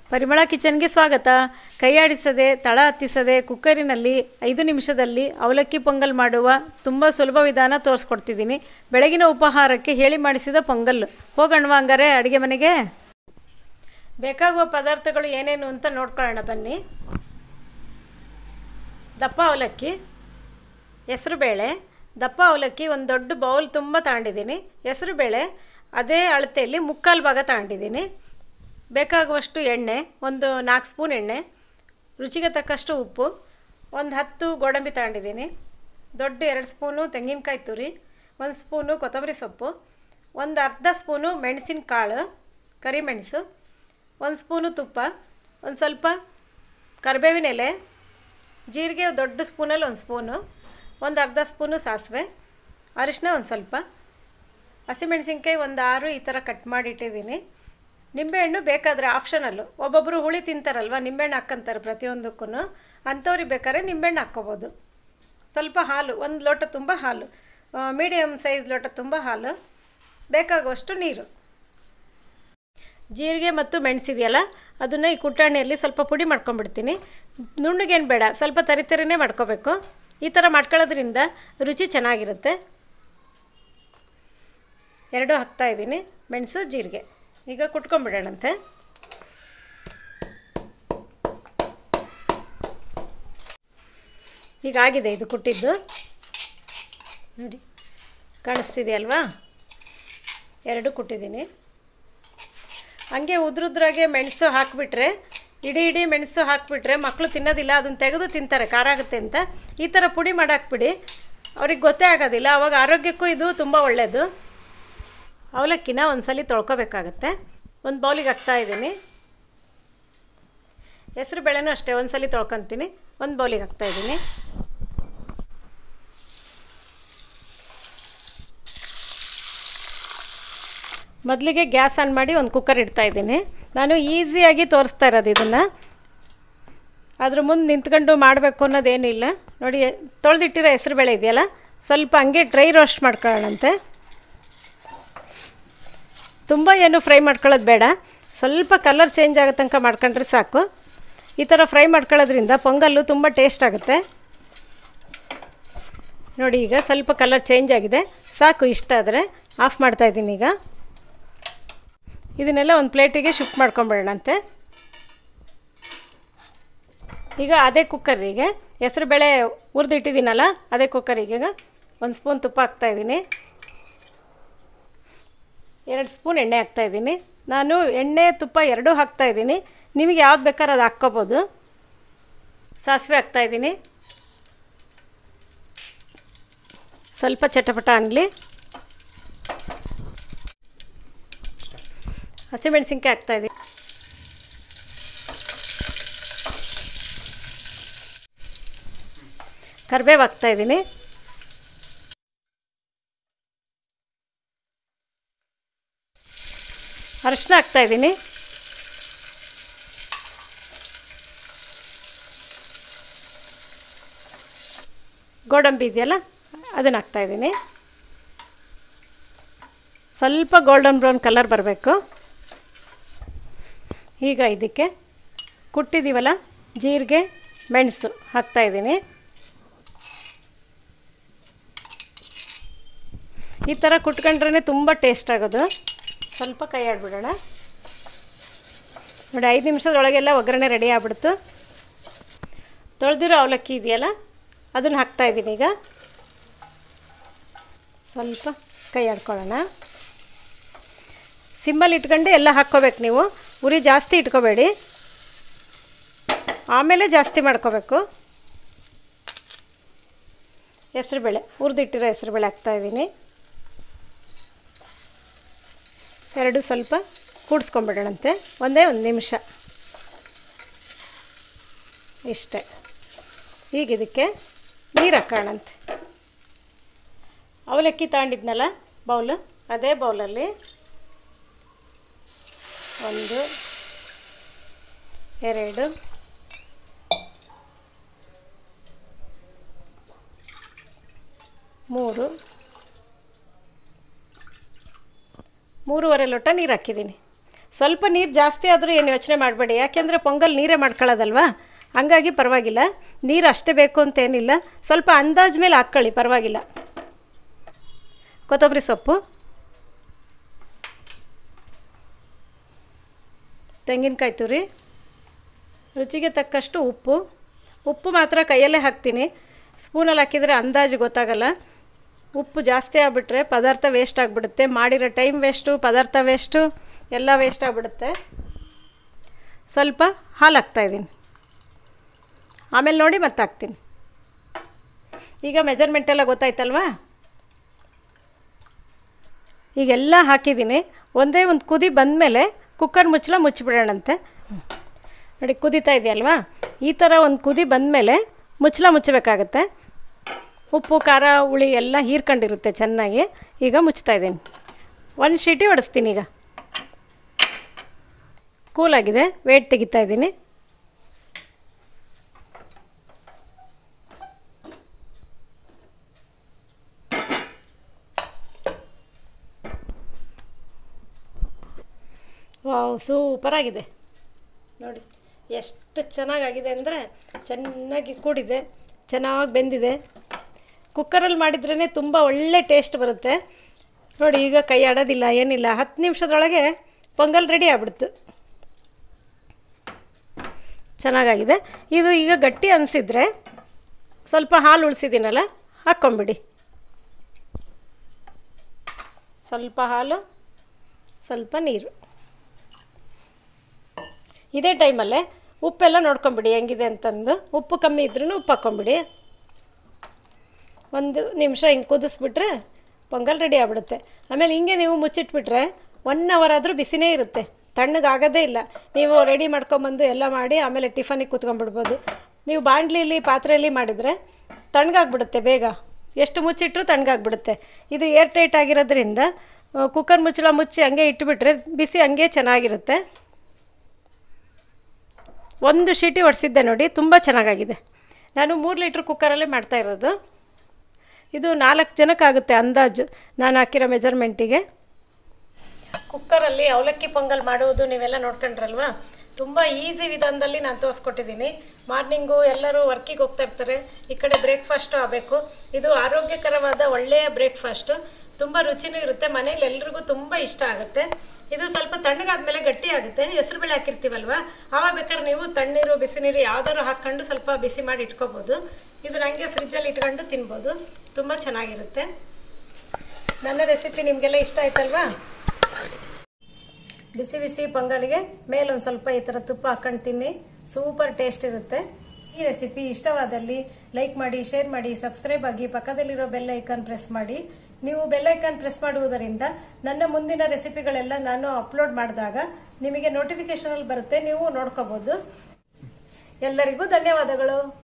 ಪರಿಮಳ ಕಿಚನ್ಗೆ ಸ್ವಾಗತ ಕೈಯಾಡಿಸದೆ ತಳ ಹತ್ತಿಸದೆ ಕುಕ್ಕರಿನಲ್ಲಿ ಐದು ನಿಮಿಷದಲ್ಲಿ ಅವಲಕ್ಕಿ ಪೊಂಗಲ್ ಮಾಡುವ ತುಂಬ ಸುಲಭ ವಿಧಾನ ತೋರಿಸ್ಕೊಡ್ತಿದ್ದೀನಿ ಬೆಳಗಿನ ಉಪಹಾರಕ್ಕೆ ಹೇಳಿ ಮಾಡಿಸಿದ ಪೊಂಗಲ್ ಹೋಗೋಣವಾ ಹಂಗಾರೆ ಅಡುಗೆ ಮನೆಗೆ ಬೇಕಾಗುವ ಪದಾರ್ಥಗಳು ಏನೇನು ಅಂತ ನೋಡ್ಕೊಳ್ಳೋಣ ಬನ್ನಿ ದಪ್ಪ ಅವಲಕ್ಕಿ ಹೆಸರುಬೇಳೆ ದಪ್ಪ ಅವಲಕ್ಕಿ ಒಂದು ದೊಡ್ಡ ಬೌಲ್ ತುಂಬ ತಗೊಂಡಿದ್ದೀನಿ ಹೆಸರುಬೇಳೆ ಅದೇ ಅಳತೆಯಲ್ಲಿ ಮುಕ್ಕಾಲು ಭಾಗ ತಗೊಂಡಿದ್ದೀನಿ ಬೇಕಾಗುವಷ್ಟು ಎಣ್ಣೆ ಒಂದು ನಾಲ್ಕು ಸ್ಪೂನ್ ಎಣ್ಣೆ ರುಚಿಗೆ ತಕ್ಕಷ್ಟು ಉಪ್ಪು ಒಂದು ಹತ್ತು ಗೋಡಂಬಿ ತಗೊಂಡಿದ್ದೀನಿ ದೊಡ್ಡ ಎರಡು ಸ್ಪೂನು ತೆಂಗಿನಕಾಯಿ ತುರಿ ಒಂದು ಸ್ಪೂನು ಕೊತ್ತಂಬರಿ ಸೊಪ್ಪು ಒಂದು ಅರ್ಧ ಸ್ಪೂನು ಮೆಣಸಿನ ಕಾಳು ಕರಿಮೆಣಸು ಒಂದು ಸ್ಪೂನು ತುಪ್ಪ ಒಂದು ಸ್ವಲ್ಪ ಕರಿಬೇವಿನ ಎಲೆ ಜೀರಿಗೆ ದೊಡ್ಡ ಸ್ಪೂನಲ್ಲಿ ಒಂದು ಸ್ಪೂನು ಒಂದು ಅರ್ಧ ಸ್ಪೂನು ಸಾಸಿವೆ ಅರಿಶಿನ ಒಂದು ಸ್ವಲ್ಪ ಹಸಿಮೆಣಸಿನ್ಕಾಯಿ ಒಂದು ಆರು ಈ ಥರ ಕಟ್ ಮಾಡಿ ಇಟ್ಟಿದ್ದೀನಿ ನಿಂಬೆಹಣ್ಣು ಬೇಕಾದರೆ ಆಪ್ಷನಲ್ಲು ಒಬ್ಬೊಬ್ಬರು ಹುಳಿ ತಿಂತಾರಲ್ವ ನಿಂಬೆಹಣ್ಣು ಹಾಕ್ಕಂತಾರೆ ಪ್ರತಿಯೊಂದಕ್ಕೂ ಅಂಥವ್ರಿಗೆ ಬೇಕಾದ್ರೆ ನಿಂಬೆಹಣ್ಣು ಹಾಕ್ಕೋಬೋದು ಸ್ವಲ್ಪ ಹಾಲು ಒಂದು ಲೋಟ ತುಂಬ ಹಾಲು ಮೀಡಿಯಮ್ ಸೈಜ್ ಲೋಟ ತುಂಬ ಹಾಲು ಬೇಕಾಗುವಷ್ಟು ನೀರು ಜೀರಿಗೆ ಮತ್ತು ಮೆಣಸಿದೆಯಲ್ಲ ಅದನ್ನು ಈ ಕುಟ್ಟಾಣಿಯಲ್ಲಿ ಸ್ವಲ್ಪ ಪುಡಿ ಮಾಡ್ಕೊಂಬಿಡ್ತೀನಿ ನುಣ್ಣಗೇನು ಬೇಡ ಸ್ವಲ್ಪ ತರಿತರಿನೇ ಮಾಡ್ಕೋಬೇಕು ಈ ಥರ ಮಾಡ್ಕೊಳ್ಳೋದ್ರಿಂದ ರುಚಿ ಚೆನ್ನಾಗಿರುತ್ತೆ ಎರಡು ಹಾಕ್ತಾಯಿದ್ದೀನಿ ಮೆಣಸು ಜೀರಿಗೆ ಈಗ ಕುಟ್ಕೊಂಬಿಡೋಣಂತೆ ಈಗ ಆಗಿದೆ ಇದು ಕುಟ್ಟಿದ್ದು ನೋಡಿ ಕಾಣಿಸ್ತಿದೆಯಲ್ವಾ ಎರಡು ಕುಟ್ಟಿದ್ದೀನಿ ಹಂಗೆ ಉದ್ರುದ್ರಾಗೆ ಮೆಣಸು ಹಾಕಿಬಿಟ್ರೆ ಇಡೀ ಇಡೀ ಮೆಣಸು ಹಾಕಿಬಿಟ್ರೆ ಮಕ್ಕಳು ತಿನ್ನೋದಿಲ್ಲ ಅದನ್ನು ತೆಗೆದು ತಿಂತಾರೆ ಖಾರ ಆಗುತ್ತೆ ಅಂತ ಈ ಥರ ಪುಡಿ ಮಾಡಾಕ್ಬಿಡಿ ಅವ್ರಿಗೆ ಗೊತ್ತೇ ಆಗೋದಿಲ್ಲ ಅವಾಗ ಆರೋಗ್ಯಕ್ಕೂ ಇದು ತುಂಬ ಒಳ್ಳೆಯದು ಅವಲಕ್ಕಿನ ಒಂದು ಸಲ ತೊಳ್ಕೊಬೇಕಾಗತ್ತೆ ಒಂದು ಬೌಲಿಗೆ ಹಾಕ್ತಾಯಿದ್ದೀನಿ ಹೆಸ್ರು ಬೇಳೆನೂ ಅಷ್ಟೇ ಒಂದು ಸಲ ತೊಳ್ಕೊತೀನಿ ಒಂದು ಬೌಲಿಗೆ ಹಾಕ್ತಾಯಿದ್ದೀನಿ ಮೊದಲಿಗೆ ಗ್ಯಾಸ್ ಆನ್ ಮಾಡಿ ಒಂದು ಕುಕ್ಕರ್ ಇಡ್ತಾಯಿದ್ದೀನಿ ನಾನು ಈಸಿಯಾಗಿ ತೋರಿಸ್ತಾ ಇರೋದು ಇದನ್ನು ಅದ್ರ ಮುಂದೆ ನಿಂತ್ಕೊಂಡು ಮಾಡಬೇಕು ಅನ್ನೋದೇನಿಲ್ಲ ನೋಡಿ ತೊಳೆದಿಟ್ಟಿರೋ ಹೆಸ್ರು ಬೇಳೆ ಇದೆಯಲ್ಲ ಸ್ವಲ್ಪ ಹಂಗೆ ಡ್ರೈ ರೋಸ್ಟ್ ಮಾಡ್ಕೊಳ್ಳೋಣಂತೆ ತುಂಬ ಏನು ಫ್ರೈ ಮಾಡ್ಕೊಳ್ಳೋದು ಬೇಡ ಸ್ವಲ್ಪ ಕಲರ್ ಚೇಂಜ್ ಆಗೋ ತನಕ ಮಾಡ್ಕೊಂಡ್ರೆ ಸಾಕು ಈ ಥರ ಫ್ರೈ ಮಾಡ್ಕೊಳ್ಳೋದ್ರಿಂದ ಪೊಂಗಲ್ಲು ತುಂಬ ಟೇಸ್ಟ್ ಆಗುತ್ತೆ ನೋಡಿ ಈಗ ಸ್ವಲ್ಪ ಕಲರ್ ಚೇಂಜ್ ಆಗಿದೆ ಸಾಕು ಇಷ್ಟ ಆದರೆ ಆಫ್ ಮಾಡ್ತಾಯಿದ್ದೀನಿ ಈಗ ಇದನ್ನೆಲ್ಲ ಒಂದು ಪ್ಲೇಟಿಗೆ ಶಿಫ್ಟ್ ಮಾಡ್ಕೊಂಬಿಡೋಣಂತೆ ಈಗ ಅದೇ ಕುಕ್ಕರಿಗೆ ಹೆಸ್ರು ಬೇಳೆ ಹುರಿದಿಟ್ಟಿದ್ದೀನಲ್ಲ ಅದೇ ಕುಕ್ಕರಿಗೆ ಒಂದು ಸ್ಪೂನ್ ತುಪ್ಪ ಹಾಕ್ತಾಯಿದ್ದೀನಿ ಎರಡು ಸ್ಪೂನ್ ಎಣ್ಣೆ ಹಾಕ್ತಾಯಿದ್ದೀನಿ ನಾನು ಎಣ್ಣೆ ತುಪ್ಪ ಎರಡೂ ಹಾಕ್ತಾಯಿದ್ದೀನಿ ನಿಮಗೆ ಯಾವ್ದು ಬೇಕಾದ್ರೆ ಅದು ಹಾಕ್ಕೋಬೋದು ಸಾಸಿವೆ ಹಾಕ್ತಾಯಿದ್ದೀನಿ ಸ್ವಲ್ಪ ಚಟಪಟ ಅನ್ನಲಿ ಹಸಿಮೆಣ್ಸಿನ್ಕಾಯಿ ಹಾಕ್ತಾಯಿದ್ದೀನಿ ಕರಿಬೇವು ಹಾಕ್ತಾಯಿದ್ದೀನಿ ಅರಿಶಿನ ಹಾಕ್ತಾಯಿದ್ದೀನಿ ಗೋಡಂಬಿ ಇದೆಯಲ್ಲ ಅದನ್ನು ಹಾಕ್ತಾಯಿದ್ದೀನಿ ಸ್ವಲ್ಪ ಗೋಲ್ಡನ್ ಬ್ರೌನ್ ಕಲರ್ ಬರಬೇಕು ಈಗ ಇದಕ್ಕೆ ಕುಟ್ಟಿದ್ದೀವಲ್ಲ ಜೀರಿಗೆ ಮೆಣಸು ಹಾಕ್ತಾಯಿದ್ದೀನಿ ಈ ಥರ ಕುಟ್ಕೊಂಡ್ರೆ ತುಂಬ ಟೇಸ್ಟ್ ಆಗೋದು ಸ್ವಲ್ಪ ಕೈ ಆಡ್ಬಿಡೋಣ ನೋಡಿ ಐದು ನಿಮಿಷದೊಳಗೆಲ್ಲ ಒಗ್ಗರಣೆ ರೆಡಿ ಆಗ್ಬಿಡ್ತು ತೊಳೆದಿರೋ ಅವಲಕ್ಕಿ ಇದೆಯಲ್ಲ ಅದನ್ನು ಹಾಕ್ತಾಯಿದ್ದೀನಿ ಈಗ ಸ್ವಲ್ಪ ಕೈ ಆಡ್ಕೊಳ್ಳೋಣ ಸಿಮ್ಮಲ್ಲಿ ಇಟ್ಕೊಂಡು ಎಲ್ಲ ಹಾಕ್ಕೋಬೇಕು ನೀವು ಉರಿ ಜಾಸ್ತಿ ಇಟ್ಕೋಬೇಡಿ ಆಮೇಲೆ ಜಾಸ್ತಿ ಮಾಡ್ಕೋಬೇಕು ಹೆಸ್ರುಬೇಳೆ ಹುರಿದಿಟ್ಟಿರೋ ಹೆಸ್ರುಬೇಳೆ ಹಾಕ್ತಾಯಿದ್ದೀನಿ ಎರಡು ಸ್ವಲ್ಪ ಕೂಡಿಸ್ಕೊಂಬಿಡೋಣಂತೆ ಒಂದೇ ಒಂದು ನಿಮಿಷ ಇಷ್ಟೇ ಈಗ ಇದಕ್ಕೆ ನೀರು ಹಾಕೋಣಂತೆ ಅವಲಕ್ಕಿ ತಗೊಂಡಿದ್ನಲ್ಲ ಬೌಲು ಅದೇ ಬೌಲಲ್ಲಿ ಒಂದು ಎರಡು ಮೂರು ಮೂರುವರೆ ಲೋಟ ನೀರು ಹಾಕಿದ್ದೀನಿ ಸ್ವಲ್ಪ ನೀರು ಜಾಸ್ತಿ ಆದರೂ ಏನು ಯೋಚನೆ ಮಾಡಬೇಡಿ ಯಾಕೆಂದರೆ ಪೊಂಗಲ್ ನೀರೇ ಮಾಡ್ಕೊಳ್ಳೋದಲ್ವಾ ಹಂಗಾಗಿ ಪರವಾಗಿಲ್ಲ ನೀರು ಅಷ್ಟೇ ಬೇಕು ಅಂತೇನಿಲ್ಲ ಸ್ವಲ್ಪ ಅಂದಾಜು ಮೇಲೆ ಹಾಕ್ಕೊಳ್ಳಿ ಪರವಾಗಿಲ್ಲ ಕೊತ್ತಂಬರಿ ಸೊಪ್ಪು ತೆಂಗಿನಕಾಯಿ ತುರಿ ರುಚಿಗೆ ತಕ್ಕಷ್ಟು ಉಪ್ಪು ಉಪ್ಪು ಮಾತ್ರ ಕೈಯಲ್ಲೇ ಹಾಕ್ತೀನಿ ಸ್ಪೂನಲ್ಲಿ ಹಾಕಿದರೆ ಅಂದಾಜು ಗೊತ್ತಾಗಲ್ಲ ಉಪ್ಪು ಜಾಸ್ತಿ ಆಗಿಬಿಟ್ರೆ ಪದಾರ್ಥ ವೇಸ್ಟ್ ಆಗಿಬಿಡುತ್ತೆ ಮಾಡಿರೋ ಟೈಮ್ ವೇಸ್ಟು ಪದಾರ್ಥ ವೇಸ್ಟು ಎಲ್ಲ ವೇಸ್ಟ್ ಆಗಿಬಿಡುತ್ತೆ ಸ್ವಲ್ಪ ಹಾಲು ಹಾಕ್ತಾಯಿದ್ದೀನಿ ಆಮೇಲೆ ನೋಡಿ ಮತ್ತೆ ಹಾಕ್ತೀನಿ ಈಗ ಮೆಜರ್ಮೆಂಟ್ ಎಲ್ಲ ಗೊತ್ತಾಯ್ತಲ್ವಾ ಈಗೆಲ್ಲ ಹಾಕಿದ್ದೀನಿ ಒಂದೇ ಒಂದು ಕುದಿ ಬಂದಮೇಲೆ ಕುಕ್ಕರ್ ಮುಚ್ಚಳ ಮುಚ್ಚಿಬಿಡೋಣಂತೆ ನೋಡಿ ಕುದೀತಾ ಇದೆಯಲ್ವಾ ಈ ಥರ ಒಂದು ಕುದಿ ಬಂದಮೇಲೆ ಮುಚ್ಚಳ ಮುಚ್ಚಬೇಕಾಗತ್ತೆ ಉಪ್ಪು ಖಾರ ಹುಳಿ ಎಲ್ಲ ಹೀರ್ಕೊಂಡಿರುತ್ತೆ ಚೆನ್ನಾಗಿ ಈಗ ಮುಚ್ತಾ ಇದ್ದೀನಿ ಒಂದು ಶೀಟಿ ಹೊಡೆಸ್ತೀನಿ ಈಗ ಕೂಲಾಗಿದೆ ವೇಟ್ ತೆಗಿತಾ ಇದ್ದೀನಿ ವಾವ್ ಸೂಪರಾಗಿದೆ ನೋಡಿ ಎಷ್ಟು ಚೆನ್ನಾಗಾಗಿದೆ ಅಂದರೆ ಚೆನ್ನಾಗಿ ಕೂಡಿದೆ ಚೆನ್ನಾಗಿ ಬೆಂದಿದೆ ಕುಕ್ಕರಲ್ಲಿ ಮಾಡಿದ್ರೇ ತುಂಬ ಒಳ್ಳೆ ಟೇಸ್ಟ್ ಬರುತ್ತೆ ನೋಡಿ ಈಗ ಕೈ ಆಡೋದಿಲ್ಲ ಏನಿಲ್ಲ ಹತ್ತು ನಿಮಿಷದೊಳಗೆ ಪೊಂಗಲ್ ರೆಡಿ ಆಗ್ಬಿಡ್ತು ಚೆನ್ನಾಗಾಗಿದೆ ಇದು ಈಗ ಗಟ್ಟಿ ಅನಿಸಿದ್ರೆ ಸ್ವಲ್ಪ ಹಾಲು ಉಳಿಸಿದ್ದೀನಲ್ಲ ಹಾಕ್ಕೊಂಬಿಡಿ ಸ್ವಲ್ಪ ಹಾಲು ಸ್ವಲ್ಪ ನೀರು ಇದೇ ಟೈಮಲ್ಲೇ ಉಪ್ಪೆಲ್ಲ ನೋಡ್ಕೊಂಬಿಡಿ ಹೆಂಗಿದೆ ಅಂತಂದು ಉಪ್ಪು ಕಮ್ಮಿ ಇದ್ರೂ ಉಪ್ಪು ಹಾಕ್ಕೊಂಬಿಡಿ ಒಂದು ನಿಮಿಷ ಹಿಂಗೆ ಕುದಿಸ್ಬಿಟ್ರೆ ಪೊಂಗಲ್ ರೆಡಿ ಆಗ್ಬಿಡುತ್ತೆ ಆಮೇಲೆ ಹಿಂಗೆ ನೀವು ಮುಚ್ಚಿಟ್ಬಿಟ್ರೆ ಒನ್ ಅವರ್ ಆದರೂ ಬಿಸಿನೇ ಇರುತ್ತೆ ತಣ್ಣಗಾಗೋದೇ ಇಲ್ಲ ನೀವು ರೆಡಿ ಮಾಡ್ಕೊಂಬಂದು ಎಲ್ಲ ಮಾಡಿ ಆಮೇಲೆ ಟಿಫನಿಗೆ ಕೂತ್ಕೊಂಡ್ಬಿಡ್ಬೋದು ನೀವು ಬಾಣಲಿಲಿ ಪಾತ್ರೆಯಲ್ಲಿ ಮಾಡಿದರೆ ತಣ್ಣಗಾಗ್ಬಿಡುತ್ತೆ ಬೇಗ ಎಷ್ಟು ಮುಚ್ಚಿಟ್ರೂ ತಣ್ಣಗಾಗ್ಬಿಡುತ್ತೆ ಇದು ಏರ್ ಟೈಟ್ ಆಗಿರೋದ್ರಿಂದ ಕುಕ್ಕರ್ ಮುಚ್ಚಳ ಮುಚ್ಚಿ ಹಂಗೆ ಇಟ್ಬಿಟ್ರೆ ಬಿಸಿ ಹಂಗೆ ಚೆನ್ನಾಗಿರುತ್ತೆ ಒಂದು ಶೀಟಿ ಹೊಡೆಸಿದ್ದೆ ನೋಡಿ ತುಂಬ ಚೆನ್ನಾಗಾಗಿದೆ ನಾನು ಮೂರು ಲೀಟ್ರ್ ಕುಕ್ಕರಲ್ಲೇ ಮಾಡ್ತಾ ಇರೋದು ಇದು ನಾಲ್ಕು ಜನಕ್ಕಾಗುತ್ತೆ ಅಂದಾಜು ನಾನು ಹಾಕಿರೋ ಮೆಜರ್ಮೆಂಟಿಗೆ ಕುಕ್ಕರಲ್ಲಿ ಅವಲಕ್ಕಿ ಪೊಂಗಲ್ ಮಾಡುವುದು ನೀವೆಲ್ಲ ನೋಡ್ಕೊಂಡ್ರಲ್ವಾ ತುಂಬ ಈಸಿ ವಿಧಾನದಲ್ಲಿ ನಾನು ತೋರಿಸ್ಕೊಟ್ಟಿದ್ದೀನಿ ಮಾರ್ನಿಂಗು ಎಲ್ಲರೂ ವರ್ಕಿಗೆ ಹೋಗ್ತಾ ಇರ್ತಾರೆ ಈ ಕಡೆ ಬ್ರೇಕ್ಫಾಸ್ಟು ಆಗಬೇಕು ಇದು ಆರೋಗ್ಯಕರವಾದ ಒಳ್ಳೆಯ ಬ್ರೇಕ್ಫಾಸ್ಟು ತುಂಬ ರುಚಿನೂ ಇರುತ್ತೆ ಮನೇಲಿ ಎಲ್ರಿಗೂ ತುಂಬ ಇಷ್ಟ ಆಗುತ್ತೆ ಇದು ಸ್ವಲ್ಪ ತಣ್ಣಗಾದ್ಮೇಲೆ ಗಟ್ಟಿ ಆಗುತ್ತೆ ಹೆಸರುಬೇಳೆ ಹಾಕಿರ್ತೀವಲ್ವ ಆವಾಗ ಬೇಕಾದ್ರೆ ನೀವು ತಣ್ಣೀರು ಬಿಸಿ ನೀರು ಯಾವ್ದಾದ್ರು ಹಾಕ್ಕೊಂಡು ಸ್ವಲ್ಪ ಬಿಸಿ ಮಾಡಿ ಇಟ್ಕೋಬೋದು ಇದು ನನಗೆ ಫ್ರಿಜ್ಜಲ್ಲಿ ಇಟ್ಕೊಂಡು ತಿನ್ಬೋದು ತುಂಬ ಚೆನ್ನಾಗಿರುತ್ತೆ ನನ್ನ ರೆಸಿಪಿ ನಿಮಗೆಲ್ಲ ಇಷ್ಟ ಆಯ್ತಲ್ವಾ ಬಿಸಿ ಬಿಸಿ ಪೊಂಗಲಿಗೆ ಮೇಲೊಂದು ಸ್ವಲ್ಪ ಈ ಥರ ತುಪ್ಪ ಹಾಕೊಂಡು ತಿನ್ನಿ ಸೂಪರ್ ಟೇಸ್ಟ್ ಇರುತ್ತೆ ಈ ರೆಸಿಪಿ ಇಷ್ಟವಾದಲ್ಲಿ ಲೈಕ್ ಮಾಡಿ ಶೇರ್ ಮಾಡಿ ಸಬ್ಸ್ಕ್ರೈಬ್ ಆಗಿ ಪಕ್ಕದಲ್ಲಿರೋ ಬೆಲ್ ಐಕಾನ್ ಪ್ರೆಸ್ ಮಾಡಿ ನೀವು ಬೆಲ್ ಐಕಾನ್ ಪ್ರೆಸ್ ಮಾಡುವುದರಿಂದ ನನ್ನ ಮುಂದಿನ ರೆಸಿಪಿಗಳೆಲ್ಲ ನಾನು ಅಪ್ಲೋಡ್ ಮಾಡಿದಾಗ ನಿಮಗೆ ನೋಟಿಫಿಕೇಶನಲ್ಲಿ ಬರುತ್ತೆ ನೀವು ನೋಡ್ಕೋಬೋದು ಎಲ್ಲರಿಗೂ ಧನ್ಯವಾದಗಳು